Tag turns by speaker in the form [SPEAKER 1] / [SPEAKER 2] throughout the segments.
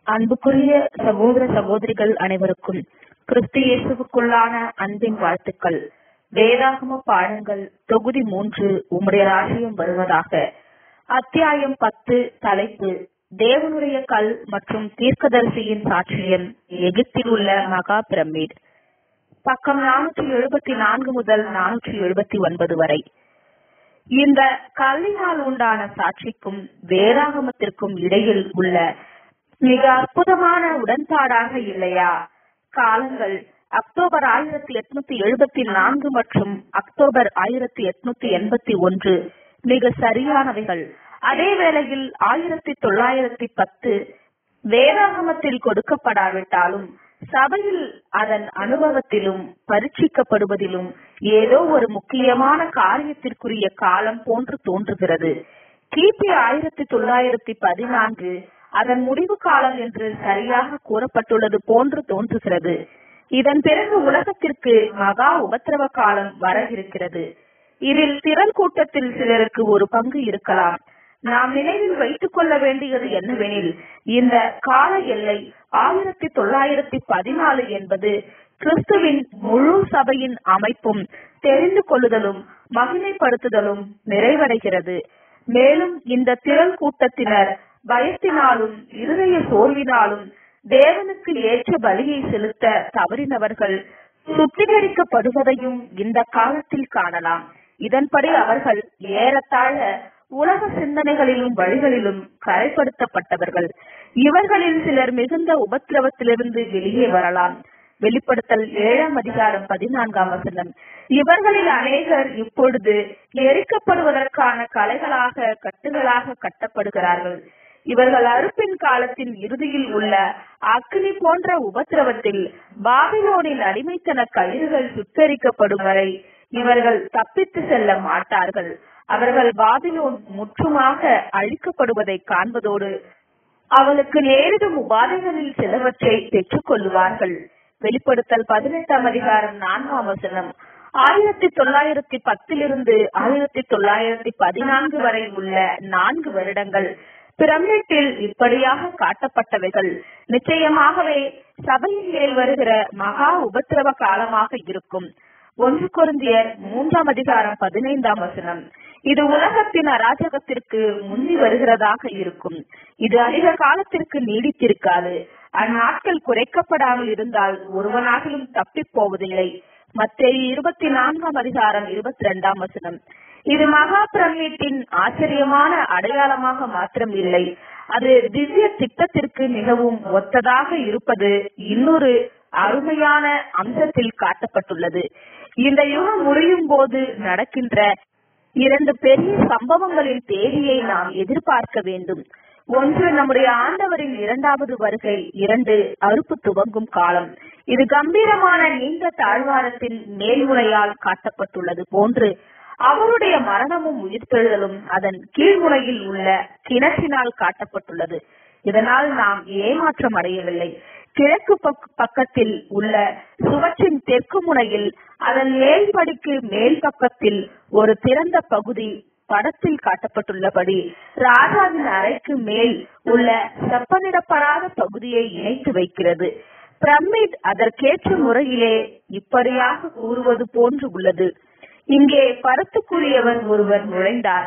[SPEAKER 1] அன்புக்குரிய சகோதர சகோதரிகள் அனைவருக்கும் கிறிஸ்து இயேசுவுக்குள்ளான அன்பின் வாழ்த்துக்கள் வேதாகம பாடங்கள் தொகுதி மூன்று உம்முடைய ராஜ்யம் வருவதாக அத்தியாயம் பத்து தலைப்பு தேவனுடைய கல் மற்றும் தீர்க்கதரிசியின் சாட்சியம் எகிப்தில் உள்ள மகா பிரமிட் பக்கம் நானூற்றி எழுபத்தி நான்கு முதல் நானூற்றி எழுபத்தி ஒன்பது வரை இந்த கல்லினால் உண்டான சாட்சிக்கும் வேதாகமத்திற்கும் இடையில் உள்ள மிக அற்புதமான உடன்பாடாக இல்லையா காலங்கள் அக்டோபர் ஆயிரத்தி எட்நூத்தி எழுபத்தி நான்கு மற்றும் அக்டோபர் ஆயிரத்தி எட்நூத்தி எண்பத்தி ஒன்று மிக சரியானவைகள் அதே வேளையில் ஆயிரத்தி தொள்ளாயிரத்தி பத்து வேதாகமத்தில் கொடுக்கப்படாவிட்டாலும் சபையில் அதன் அனுபவத்திலும் பரீட்சிக்கப்படுவதிலும் ஏதோ ஒரு முக்கியமான காரியத்திற்குரிய காலம் போன்று தோன்றுகிறது கிபி ஆயிரத்தி தொள்ளாயிரத்தி பதினான்கு அதன் முடிவு காலம் என்று சரியாக கூறப்பட்டுள்ளது போன்று தோன்றுகிறது இதன் பிறகு உலகத்திற்கு மகா உபத்திரவ காலம் வர இருக்கிறது இதில் திரள் கூட்டத்தில் சிலருக்கு ஒரு பங்கு இருக்கலாம் நாம் நினைவில் வைத்துக் கொள்ள வேண்டியது என்னவெனில் இந்த கால எல்லை ஆயிரத்தி தொள்ளாயிரத்தி பதினாலு என்பது கிறிஸ்துவின் முழு சபையின் அமைப்பும் தெரிந்து கொள்ளுதலும் மகிமைப்படுத்துதலும் நிறைவடைகிறது மேலும் இந்த திரள் கூட்டத்தினர் பயத்தினாலும் இருதய சோர்வினாலும் தேவனுக்கு ஏற்ற பலியை செலுத்த தவறினவர்கள் சுத்திகரிக்கப்படுவதையும் இந்த காலத்தில் காணலாம் இதன்படி அவர்கள் ஏறத்தாழ உலக சிந்தனைகளிலும் வழிகளிலும் கரைப்படுத்தப்பட்டவர்கள் இவர்களில் சிலர் மிகுந்த உபத்திரவத்திலிருந்து வெளியே வரலாம் வெளிப்படுத்தல் ஏழாம் அதிகாரம் பதினான்காம் வசனம் இவர்களில் அநேகர் இப்பொழுது எரிக்கப்படுவதற்கான கலைகளாக கட்டுகளாக கட்டப்படுகிறார்கள் இவர்கள் அறுப்பின் காலத்தின் இறுதியில் உள்ள அக்னி போன்ற உபத்திரவத்தில் பாபிலோனின் அடிமைத்தன கயிறுகள் சுத்தரிக்கப்படும் வரை இவர்கள் தப்பித்து செல்ல மாட்டார்கள் அவர்கள் பாபிலோன் முற்றுமாக அழிக்கப்படுவதை காண்பதோடு அவளுக்கு நேரிடும் உபாதைகளில் சிலவற்றை பெற்றுக் கொள்ளுவார்கள் வெளிப்படுத்தல் பதினெட்டாம் அதிகாரம் நான்காம் வசனம் ஆயிரத்தி தொள்ளாயிரத்தி பத்திலிருந்து ஆயிரத்தி தொள்ளாயிரத்தி பதினான்கு வரை உள்ள நான்கு வருடங்கள் பிரமிட்டில் இப்படியாக காட்டப்பட்டவைகள் நிச்சயமாகவே சபையின் மேல் வருகிற மகா உபத்திரவ காலமாக இருக்கும் ஒன்று குருந்தியர் மூன்றாம் அதிகாரம் பதினைந்தாம் வசனம் இது உலகத்தின் அராஜகத்திற்கு முந்தி வருகிறதாக இருக்கும் இது அதிக காலத்திற்கு நீடித்திருக்காது அந்நாட்கள் குறைக்கப்படாமல் இருந்தால் ஒருவனாகிலும் தப்பி போவதில்லை மத்திய இருபத்தி நான்காம் அதிகாரம் இருபத்தி ரெண்டாம் வசனம் இது மகா பிரமிட்டின் ஆச்சரியமான அடையாளமாக மாத்திரம் இல்லை அது திவ்ய திட்டத்திற்கு மிகவும் ஒத்ததாக இருப்பது இன்னொரு அருமையான அம்சத்தில் காட்டப்பட்டுள்ளது இந்த யுகம் முடியும் போது நடக்கின்ற இரண்டு பெரிய சம்பவங்களின் தேதியை நாம் எதிர்பார்க்க வேண்டும் ஒன்று நம்முடைய ஆண்டவரின் இரண்டாவது வருகை இரண்டு அறுப்பு துவங்கும் காலம் இது கம்பீரமான நீண்ட தாழ்வாரத்தின் மேல்முனையால் காட்டப்பட்டுள்ளது போன்று அவருடைய மரணமும் உயிர்த்தெழுதலும் அதன் கீழ்முனையில் உள்ள கிணற்றினால் காட்டப்பட்டுள்ளது இதனால் நாம் ஏமாற்றம் அடையவில்லை கிழக்கு பக்கத்தில் உள்ள சுவற்றின் தெற்கு முனையில் அதன் மேல்படிக்கு மேல் பக்கத்தில் ஒரு திறந்த பகுதி படத்தில் காட்டப்பட்டுள்ளபடி ராஜாவின் அறைக்கு மேல் உள்ள செப்பனிடப்படாத பகுதியை இணைத்து வைக்கிறது பிரமிட் அதற்கேற்ற முறையிலே இப்படியாக கூறுவது போன்று உள்ளது இங்கே பருத்துக்குரியவர் ஒருவர் நுழைந்தார்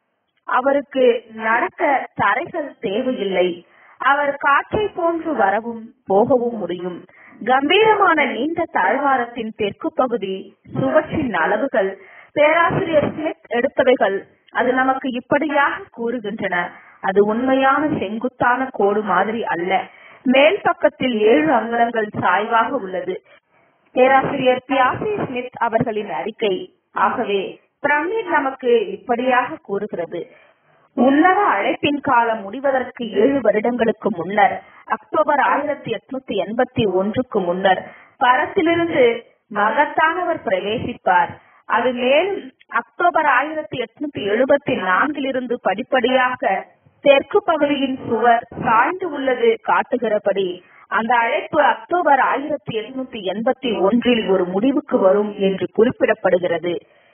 [SPEAKER 1] அவருக்கு நடக்க தரைகள் தேவையில்லை அவர் காற்றை போன்று வரவும் போகவும் முடியும் கம்பீரமான நீண்ட தாழ்வாரத்தின் தெற்கு பகுதி சுவற்றின் அளவுகள் பேராசிரியர் ஸ்மித் எடுத்தவைகள் அது நமக்கு இப்படியாக கூறுகின்றன அது உண்மையான செங்குத்தான கோடு மாதிரி அல்ல மேல் பக்கத்தில் ஏழு அங்குலங்கள் சாய்வாக உள்ளது பேராசிரியர் பியாசி ஸ்மித் அவர்களின் அறிக்கை ஆகவே பிரமிட் நமக்கு இப்படியாக கூறுகிறது உன்னத அழைப்பின் காலம் முடிவதற்கு ஏழு வருடங்களுக்கு முன்னர் அக்டோபர் ஆயிரத்தி எட்நூத்தி எண்பத்தி ஒன்றுக்கு முன்னர் பரத்திலிருந்து மகத்தானவர் பிரவேசிப்பார் அது மேலும் அக்டோபர் ஆயிரத்தி எட்நூத்தி எழுபத்தி நான்கிலிருந்து படிப்படியாக தெற்கு பகுதியின் சுவர் சாய்ந்து உள்ளது காட்டுகிறபடி அந்த அழைப்பு அக்டோபர் ஆயிரத்தி எட்நூத்தி எண்பத்தி ஒன்றில் ஒரு முடிவுக்கு வரும் என்று குறிப்பிடப்படுகிறது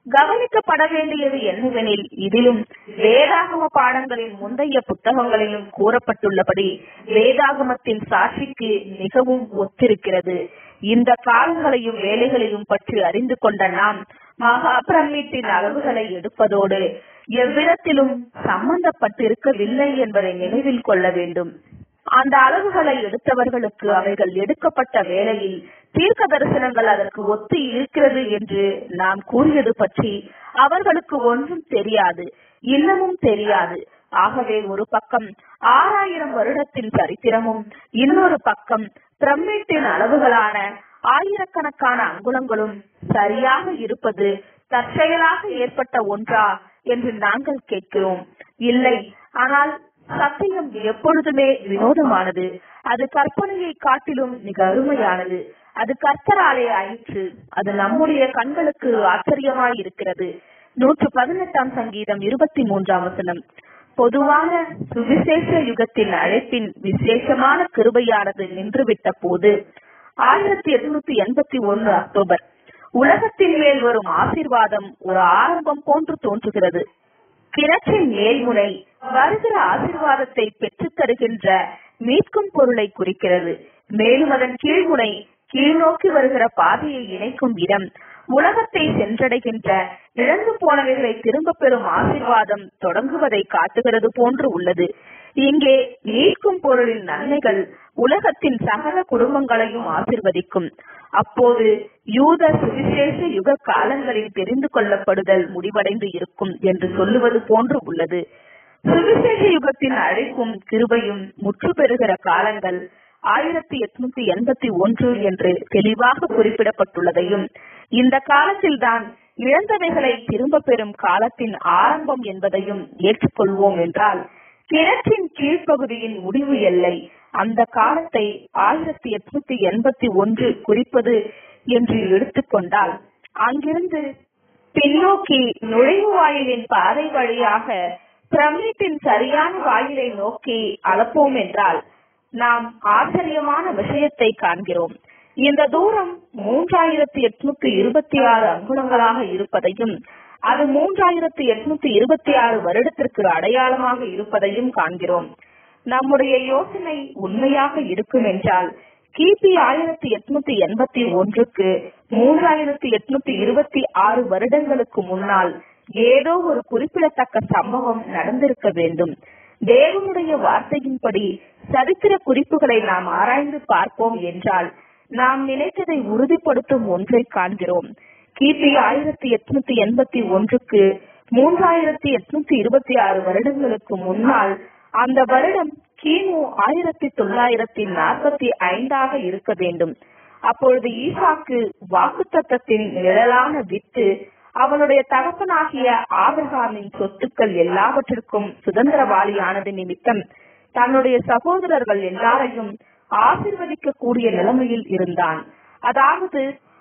[SPEAKER 1] கவனிக்கப்பட வேண்டியது என்னவெனில் இதிலும் வேதாகம பாடங்களின் முந்தைய புத்தகங்களிலும் கூறப்பட்டுள்ளபடி வேதாகமத்தின் சாட்சிக்கு மிகவும் ஒத்திருக்கிறது இந்த காலங்களையும் வேலைகளையும் பற்றி அறிந்து கொண்ட நாம் மகா பிரமிட்டின் அளவுகளை எடுப்பதோடு எவ்விதத்திலும் சம்பந்தப்பட்டிருக்கவில்லை என்பதை நினைவில் கொள்ள வேண்டும் அந்த அளவுகளை எடுத்தவர்களுக்கு அவைகள் எடுக்கப்பட்ட வேளையில் தீர்க்க தரிசனங்கள் அதற்கு ஒத்து இருக்கிறது என்று நாம் கூறியது பற்றி அவர்களுக்கு ஒன்றும் தெரியாது இன்னமும் தெரியாது ஆகவே ஒரு பக்கம் ஆறாயிரம் வருடத்தின் சரித்திரமும் இன்னொரு பக்கம் பிரமிட்டின் அளவுகளான ஆயிரக்கணக்கான அங்குலங்களும் சரியாக இருப்பது தற்செயலாக ஏற்பட்ட ஒன்றா என்று நாங்கள் கேட்கிறோம் இல்லை ஆனால் சத்தியம் எப்பொழுதுமே வினோதமானது அது கற்பனையை காட்டிலும் மிக அருமையானது அது கர்த்தராலே ஆயிற்று அது நம்முடைய கண்களுக்கு ஆச்சரியமாய் இருக்கிறது நூற்று பதினெட்டாம் சங்கீதம் இருபத்தி மூன்றாம் வசனம் பொதுவான சுவிசேஷ யுகத்தின் அழைப்பின் விசேஷமான கிருபையானது நின்றுவிட்ட போது ஆயிரத்தி எட்நூத்தி எண்பத்தி ஒன்னு அக்டோபர் உலகத்தின் மேல் வரும் ஆசீர்வாதம் ஒரு ஆரம்பம் போன்று தோன்றுகிறது கிணற்றின் மேல்முனை வருகிற ஆசீர்வாதத்தை பெற்றுத் தருகின்ற மீட்கும் பொருளை குறிக்கிறது மேலும் அதன் கீழ்முனை கீழ்நோக்கி வருகிற பாதையை இணைக்கும் இடம் உலகத்தை சென்றடைகின்ற இழந்து போனவைகளை திரும்ப பெறும் ஆசீர்வாதம் தொடங்குவதை காட்டுகிறது போன்று உள்ளது இங்கே மீட்கும் பொருளின் நன்மைகள் உலகத்தின் சகல குடும்பங்களையும் ஆசிர்வதிக்கும் அப்போது யூத சுவிசேஷ யுக காலங்களில் தெரிந்து கொள்ளப்படுதல் முடிவடைந்து இருக்கும் என்று சொல்லுவது போன்று உள்ளது சுவிசேஷ யுகத்தின் அழைப்பும் கிருபையும் முற்று பெறுகிற காலங்கள் ஆயிரத்தி எட்நூத்தி எண்பத்தி ஒன்று என்று தெளிவாக குறிப்பிடப்பட்டுள்ளதையும் இந்த காலத்தில்தான் இழந்தவைகளை திரும்ப பெறும் காலத்தின் ஆரம்பம் என்பதையும் ஏற்றுக்கொள்வோம் என்றால் கிணற்றின் கீழ்ப்பகுதியின் முடிவு எல்லை அந்த காலத்தை ஆயிரத்தி எட்நூத்தி எண்பத்தி ஒன்று குறிப்பது என்று எடுத்துக்கொண்டால் அங்கிருந்து பின்னோக்கி நுழைவு வாயிலின் பாதை வழியாக பிரமிட்டின் சரியான வாயிலை நோக்கி அளப்போம் என்றால் நாம் ஆச்சரியமான விஷயத்தை காண்கிறோம் இந்த தூரம் மூன்றாயிரத்தி எட்நூத்தி இருபத்தி ஆறு அங்குலங்களாக இருப்பதையும் அது மூன்றாயிரத்தி எட்நூத்தி இருபத்தி ஆறு வருடத்திற்கு அடையாளமாக இருப்பதையும் காண்கிறோம் நம்முடைய யோசனை உண்மையாக இருக்கும் என்றால் கிபி ஆயிரத்தி எட்நூத்தி எண்பத்தி ஒன்றுக்கு மூன்றாயிரத்தி எட்நூத்தி இருபத்தி ஆறு வருடங்களுக்கு முன்னால் ஏதோ ஒரு குறிப்பிடத்தக்க சம்பவம் நடந்திருக்க வேண்டும் தேவனுடைய வார்த்தையின்படி சரித்திர குறிப்புகளை நாம் ஆராய்ந்து பார்ப்போம் என்றால் நாம் நினைத்ததை உறுதிப்படுத்தும் ஒன்றை காண்கிறோம் கிபி ஆயிரத்தி எட்நூத்தி எண்பத்தி ஒன்றுக்கு மூன்றாயிரத்தி எட்நூத்தி இருபத்தி ஆறு வருடங்களுக்கு முன்னால் அந்த வருடம் கிமு ஆயிரத்தி தொள்ளாயிரத்தி நாற்பத்தி ஐந்தாக இருக்க வேண்டும் அப்பொழுது ஈசாக்கு வாக்குத்தத்தத்தின் நிழலான வித்து அவனுடைய தகப்பனாகிய ஆபிரகாமின் சொத்துக்கள் எல்லாவற்றிற்கும் சுதந்திரவாளியானது நிமித்தம் தன்னுடைய சகோதரர்கள் எல்லாரையும் ஆசிர்வதிக்க கூடிய நிலைமையில் இருந்தான் அதாவது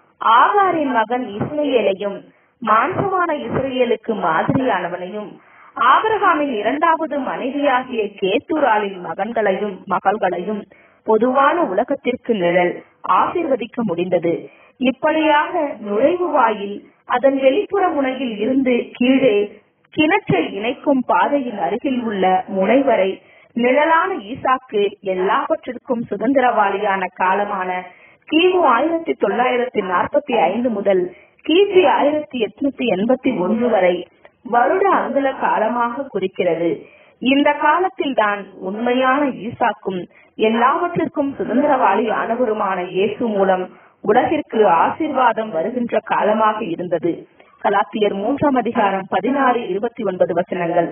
[SPEAKER 1] ஆகாரின் மகன் இஸ்ரேலையும் மாம்சமான இஸ்ரேலுக்கு மாதிரியானவனையும் ஆபிரகாமின் இரண்டாவது மனைவியாகிய கேத்தூராலின் மகன்களையும் மகள்களையும் பொதுவான உலகத்திற்கு நிழல் ஆசிர்வதிக்க முடிந்தது இப்படியாக நுழைவு வாயில் அதன் வெளிப்புற முனையில் இருந்து கீழே கிணற்றை இணைக்கும் பாதையின் அருகில் உள்ள முனை வரை நிழலான ஈசாக்கு எல்லாவற்றிற்கும் சுதந்திரவாளியான காலமான கிமு ஆயிரத்தி தொள்ளாயிரத்தி நாற்பத்தி ஐந்து முதல் கிபி ஆயிரத்தி எட்நூத்தி எண்பத்தி ஒன்று வரை வருட அங்குல காலமாக குறிக்கிறது இந்த காலத்தில் தான் உண்மையான ஈசாக்கும் எல்லாவற்றிற்கும் சுதந்திரவாளி ஆனவருமான இயேசு மூலம் உலகிற்கு ஆசீர்வாதம் வருகின்ற காலமாக இருந்தது கலாத்தியர் மூன்றாம் அதிகாரம் பதினாறு இருபத்தி ஒன்பது வசனங்கள்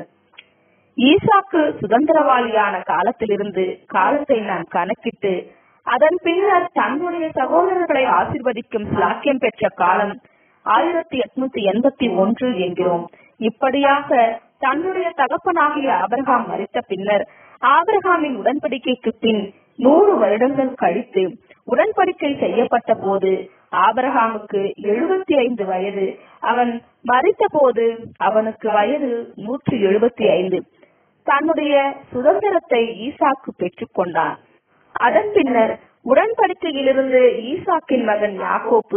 [SPEAKER 1] ஈசாக்கு சுதந்திரவாளியான காலத்திலிருந்து காலத்தை நாம் கணக்கிட்டு அதன் பின்னர் தன்னுடைய சகோதரர்களை ஆசிர்வதிக்கும் சாக்கியம் பெற்ற காலம் ஆயிரத்தி எட்நூத்தி எண்பத்தி ஒன்று என்கிறோம் இப்படியாக தன்னுடைய தகப்பனாகிய ஆபிரகாம் மறித்த பின்னர் ஆபிரகாமின் உடன்படிக்கைக்கு பின் நூறு வருடங்கள் கழித்து உடன்படிக்கை செய்யப்பட்ட போது ஆபிரகாமுக்கு எழுபத்தி ஐந்து வயது அவன் மறித்த போது அவனுக்கு வயது நூற்றி எழுபத்தி ஐந்து தன்னுடைய சுதந்திரத்தை ஈசாக்கு பெற்றுக் கொண்டான் அதன் பின்னர் உடன்படிக்கையிலிருந்து ஈசாக்கின் மகன் யாக்கோப்பு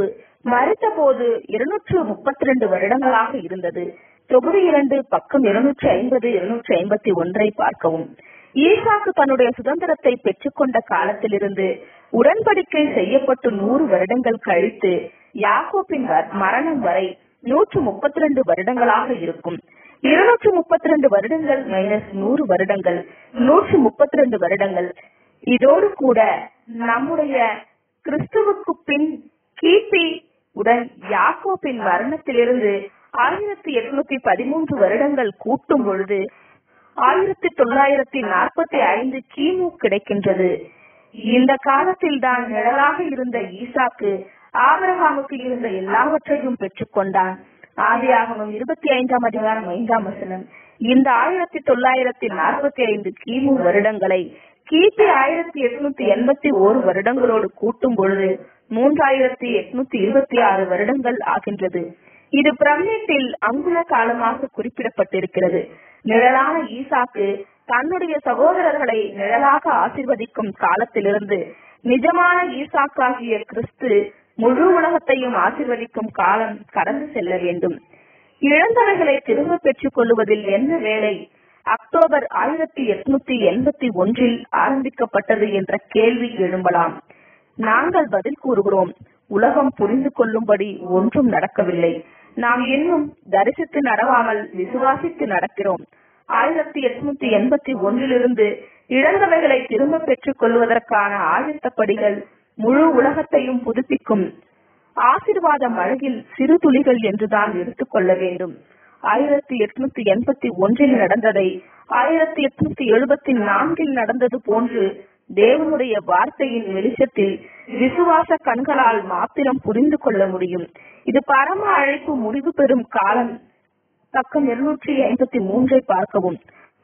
[SPEAKER 1] மறித்த போது இருநூற்று முப்பத்தி ரெண்டு வருடங்களாக இருந்தது தொகுதி இரண்டு பக்கம் இருநூற்றி ஐம்பது இருநூற்றி ஐம்பத்தி ஒன்றை பார்க்கவும் ஈசாக்கு தன்னுடைய சுதந்திரத்தை பெற்றுக்கொண்ட காலத்திலிருந்து உடன்படிக்கை செய்யப்பட்டு நூறு வருடங்கள் கழித்து யாக்கோப்பின் மரணம் வரை நூற்று முப்பத்தி ரெண்டு வருடங்களாக இருக்கும் இருநூற்று முப்பத்தி ரெண்டு வருடங்கள் மைனஸ் நூறு வருடங்கள் நூற்று முப்பத்தி ரெண்டு வருடங்கள் இதோடு கூட நம்முடைய கிறிஸ்துவுக்கு பின் கிபி உடன் யாக்கோப்பின் மரணத்திலிருந்து ஆயிரத்தி எட்நூத்தி பதிமூன்று வருடங்கள் கூட்டும் பொழுது ஆயிரத்தி தொள்ளாயிரத்தி நாற்பத்தி ஐந்து கிமு கிடைக்கின்றது இந்த காலத்தில் தான் நிழலாக இருந்த ஈசாக்கு ஆபரகாமுக்கு இருந்த எல்லாவற்றையும் பெற்றுக்கொண்டான் ஆதியாகமம் இருபத்தி ஐந்தாம் அதிகாரம் ஐந்தாம் வசனம் இந்த ஆயிரத்தி தொள்ளாயிரத்தி நாற்பத்தி ஐந்து கிமு வருடங்களை கிபி ஆயிரத்தி எட்நூத்தி எண்பத்தி ஓரு வருடங்களோடு கூட்டும் பொழுது மூன்றாயிரத்தி எட்நூத்தி இருபத்தி ஆறு வருடங்கள் ஆகின்றது இது பிரமிட்டில் அங்குல காலமாக குறிப்பிடப்பட்டிருக்கிறது நிழலான ஈசாக்கு தன்னுடைய சகோதரர்களை நிழலாக ஆசிர்வதிக்கும் காலத்திலிருந்து நிஜமான ஈசாக்காகிய கிறிஸ்து முழு உலகத்தையும் ஆசிர்வதிக்கும் காலம் கடந்து செல்ல வேண்டும் இழந்தவைகளை திரும்ப பெற்றுக் கொள்வதில் என்ன வேலை அக்டோபர் ஆயிரத்தி எட்நூத்தி எண்பத்தி ஒன்றில் ஆரம்பிக்கப்பட்டது என்ற கேள்வி எழும்பலாம் நாங்கள் பதில் கூறுகிறோம் உலகம் புரிந்து கொள்ளும்படி ஒன்றும் நடக்கவில்லை நாம் இன்னும் தரிசித்து நடவாமல் விசுவாசித்து நடக்கிறோம் ஆயிரத்தி எட்நூத்தி எண்பத்தி ஒன்றிலிருந்து இழந்தவைகளை திரும்ப பெற்றுக் கொள்வதற்கான ஆயத்தப்படிகள் முழு உலகத்தையும் புதுப்பிக்கும் ஆசிர்வாத மழையில் சிறு துளிகள் என்றுதான் எடுத்துக்கொள்ள வேண்டும் ஆயிரத்தி எட்நூத்தி எண்பத்தி ஒன்றில் நடந்ததை ஆயிரத்தி எட்நூத்தி எழுபத்தி நான்கில் நடந்தது போன்று தேவனுடைய வார்த்தையின் வெளிச்சத்தில் விசுவாச கண்களால் மாத்திரம் புரிந்து கொள்ள முடியும் இது பரம அழைப்பு முடிவு பெறும் காலம் பக்கம் இருநூற்றி ஐம்பத்தி மூன்றை பார்க்கவும்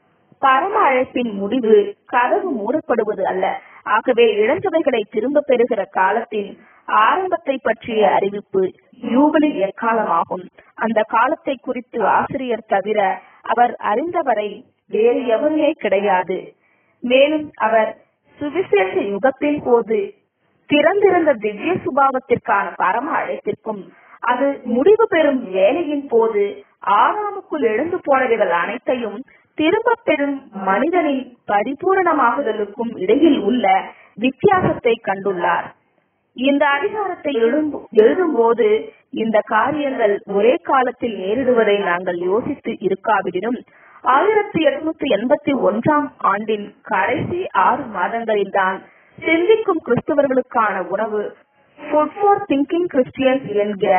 [SPEAKER 1] பரம அழைப்பின் முடிவு கதவு மூடப்படுவது அல்ல ஆகவே இழந்தவைகளை திரும்ப பெறுகிற காலத்தின் ஆரம்பத்தை பற்றிய அறிவிப்பு யூபலி எக்காலமாகும் அந்த காலத்தை குறித்து ஆசிரியர் தவிர அவர் அறிந்தவரை வேறு எவருமே கிடையாது மேலும் அவர் சுவிசேஷ யுகத்தின் போது திறந்திருந்த திவ்ய சுபாவத்திற்கான பரம அழைப்பிற்கும் அது முடிவு பெறும் வேலையின் போது ஆறாமுக்குள் எழுந்து போனவைகள் அனைத்தையும் திரும்ப பெறும் மனிதனின் பரிபூரணமாகுதலுக்கும் இடையில் உள்ள வித்தியாசத்தை கண்டுள்ளார் இந்த அதிகாரத்தை எழுதும் போது இந்த காரியங்கள் ஒரே காலத்தில் நேரிடுவதை நாங்கள் யோசித்து இருக்காவிடனும் ஆயிரத்தி எட்நூத்தி எண்பத்தி ஒன்றாம் ஆண்டின் கடைசி ஆறு மாதங்களில் தான் சிந்திக்கும் கிறிஸ்தவர்களுக்கான உணவு ஃபுட் ஃபார் திங்கிங் கிறிஸ்டியன்ஸ் என்கிற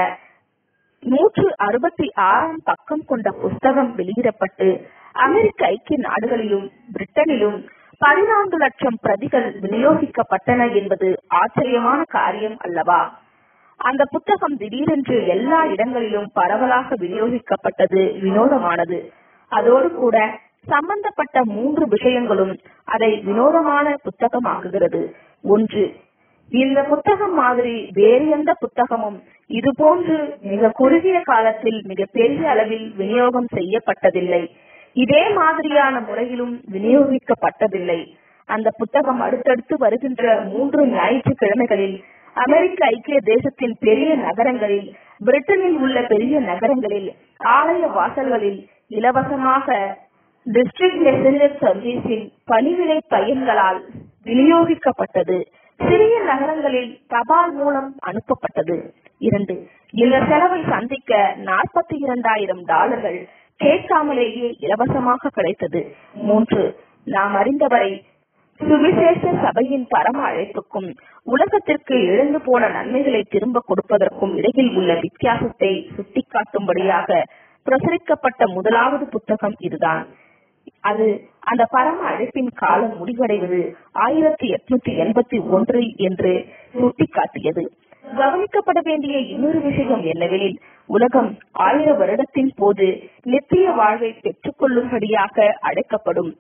[SPEAKER 1] நூற்று அறுபத்தி ஆறாம் பக்கம் கொண்ட புஸ்தகம் வெளியிடப்பட்டு அமெரிக்க ஐக்கிய நாடுகளிலும் பிரிட்டனிலும் பதினான்கு லட்சம் பிரதிகள் விநியோகிக்கப்பட்டன என்பது ஆச்சரியமான காரியம் அல்லவா அந்த புத்தகம் திடீரென்று எல்லா இடங்களிலும் பரவலாக விநியோகிக்கப்பட்டது வினோதமானது அதோடு கூட சம்பந்தப்பட்ட மூன்று விஷயங்களும் அதை வினோதமான புத்தகமாக்குகிறது ஒன்று இந்த புத்தகம் மாதிரி வேறு எந்த புத்தகமும் இதுபோன்று மிக குறுகிய காலத்தில் மிக பெரிய அளவில் விநியோகம் செய்யப்பட்டதில்லை இதே மாதிரியான முறையிலும் விநியோகிக்கப்பட்டதில்லை அந்த புத்தகம் அடுத்தடுத்து வருகின்ற மூன்று ஞாயிற்றுக்கிழமைகளில் அமெரிக்க ஐக்கிய தேசத்தின் பெரிய நகரங்களில் பிரிட்டனில் உள்ள பெரிய நகரங்களில் ஆலய வாசல்களில் இலவசமாக டிஸ்ட்ரிக்ட் மெசஞ்சர் சர்வீஸின் பணிவிடை பயன்களால் விநியோகிக்கப்பட்டது சிறிய நகரங்களில் தபால் மூலம் அனுப்பப்பட்டது இரண்டு இந்த செலவை சந்திக்க நாற்பத்தி இரண்டாயிரம் டாலர்கள் கேட்காமலேயே இலவசமாக கிடைத்தது மூன்று நாம் அறிந்தவரை சுவிசேஷ சபையின் பரம அழைப்புக்கும் உலகத்திற்கு இழந்து போன நன்மைகளை திரும்ப கொடுப்பதற்கும் இடையில் உள்ள வித்தியாசத்தை சுட்டிக்காட்டும்படியாக பிரசுரிக்கப்பட்ட முதலாவது புத்தகம் இதுதான் அது அந்த பரம அழைப்பின் காலம் முடிவடைவது ஆயிரத்தி எட்நூத்தி எண்பத்தி ஒன்றில் என்று சுட்டிக்காட்டியது கவனிக்கப்பட வேண்டிய இன்னொரு விஷயம் என்னவெனில் உலகம் ஆயிர வருடத்தின் போது நித்திய வாழ்வை பெற்றுக் கொள்ளும்படியாக அழைக்கப்படும்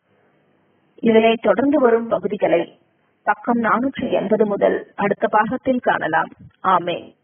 [SPEAKER 1] இதனை தொடர்ந்து வரும் பகுதிகளை பக்கம் நானூற்றி எண்பது முதல் அடுத்த பாகத்தில் காணலாம் ஆமே